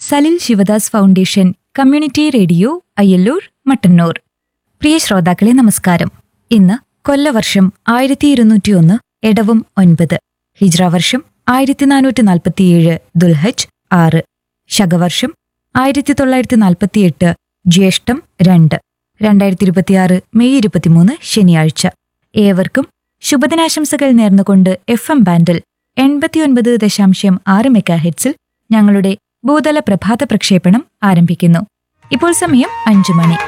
Salil Sivadas foundation community radio Ayyalloor Mattannur പ്രിയ ശ്രോതാക്കളെ നമസ്കാരം ഇന്ന് കൊല്ലവർഷം ആയിരത്തി ഇരുന്നൂറ്റിയൊന്ന് എടവും ഒൻപത് ഹിജ്ര വർഷം ആയിരത്തി നാനൂറ്റി നാൽപ്പത്തിയേഴ് ദുൽഹജ് ആറ് ശകവർഷം ആയിരത്തി തൊള്ളായിരത്തി നാൽപ്പത്തിയെട്ട് ജ്യേഷ്ഠം രണ്ട് രണ്ടായിരത്തി ഇരുപത്തിയാറ് മെയ് ഇരുപത്തിമൂന്ന് ശനിയാഴ്ച ഏവർക്കും ശുഭദിനാശംസകൾ നേർന്നുകൊണ്ട് എഫ് എം ബാൻഡിൽ എൺപത്തിയൊൻപത് ദശാംശം ആറ് മെഗാ ഹെഡ്സിൽ ഞങ്ങളുടെ ഭൂതല പ്രഭാത പ്രക്ഷേപണം ആരംഭിക്കുന്നു ഇപ്പോൾ സമയം അഞ്ചു മണി